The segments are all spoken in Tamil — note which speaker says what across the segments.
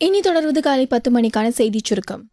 Speaker 1: இனி தொடர்வது காலை பத்து மணிக்கான செய்திச் சுருக்கம்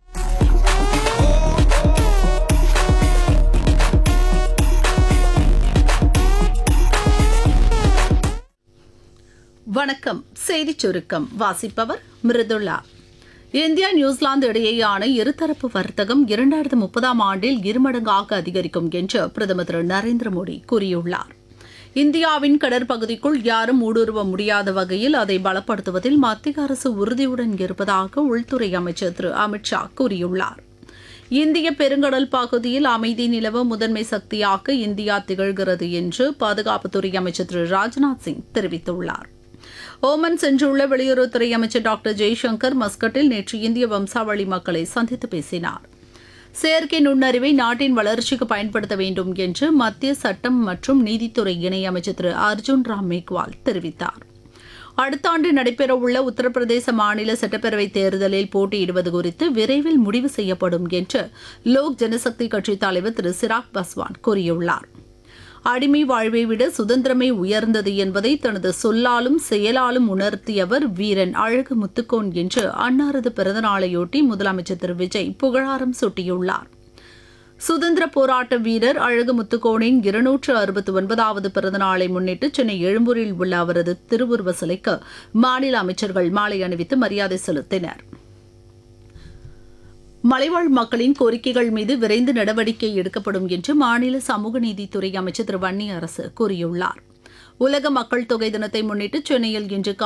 Speaker 2: வணக்கம் செய்திச் சுருக்கம் வாசிப்பவர் மிருதுளா இந்தியா நியூசிலாந்து இடையேயான இருதரப்பு வர்த்தகம் இரண்டாயிரத்து முப்பதாம் ஆண்டில் இருமடங்காக அதிகரிக்கும் என்று பிரதமர் திரு நரேந்திர மோடி கூறியுள்ளார் இந்தியாவின் கடற்பகுதிக்குள் யாரும் ஊடுருவ முடியாத வகையில் அதை பலப்படுத்துவதில் மத்திய அரசு உறுதியுடன் இருப்பதாக உள்துறை அமைச்சர் திரு அமித்ஷா கூறியுள்ளார் இந்திய பெருங்கடல் பகுதியில் அமைதி நிலவ முதன்மை சக்தியாக இந்தியா திகழ்கிறது என்று பாதுகாப்புத்துறை அமைச்சர் திரு ராஜ்நாத் சிங் தெரிவித்துள்ளார் ஓமன் சென்றுள்ள வெளியுறவுத்துறை அமைச்சர் டாக்டர் ஜெய்சங்கர் மஸ்கட்டில் நேற்று இந்திய வம்சாவளி மக்களை சந்தித்து பேசினார் செயற்கை நுண்ணறிவை நாட்டின் வளர்ச்சிக்கு பயன்படுத்த வேண்டும் என்று மத்திய சட்டம் மற்றும் நீதித்துறை இணையமைச்சர் திரு அர்ஜுன் ராம் மேக்வால் தெரிவித்தார் அடுத்த ஆண்டு நடைபெறவுள்ள உத்தரப்பிரதேச மாநில சட்டப்பேரவைத் தேர்தலில் போட்டியிடுவது குறித்து விரைவில் முடிவு செய்யப்படும் என்று லோக் ஜனசக்தி கட்சித் தலைவர் திரு சிராக் பஸ்வான் கூறியுள்ளார் அடிமை வாழ்வை விட சுதந்திரமே உயர்ந்தது என்பதை தனது சொல்லாலும் செயலாலும் உணர்த்தியவர் வீரன் அழகு முத்துக்கோன் என்று அன்னாரது பிறந்தநாளையொட்டி முதலமைச்சர் திரு விஜய் புகழாரம் சூட்டியுள்ளார் சுதந்திர போராட்ட வீரர் அழகு முத்துக்கோனின் இருநூற்று அறுபத்தி ஒன்பதாவது பிறந்தநாளை முன்னிட்டு சென்னை எழும்பூரில் உள்ள அவரது திருவுருவ சிலைக்கு மாநில அமைச்சர்கள் மாலை அணிவித்து மரியாதை செலுத்தினர் மலைவாழ் மக்களின் கோரிக்கைகள் மீது விரைந்து நடவடிக்கை எடுக்கப்படும் என்று மாநில சமூக நீதித்துறை அமைச்சர் திரு வன்னி அரசு கூறியுள்ளார் உலக மக்கள் தொகை தினத்தை முன்னிட்டு சென்னையில் இன்று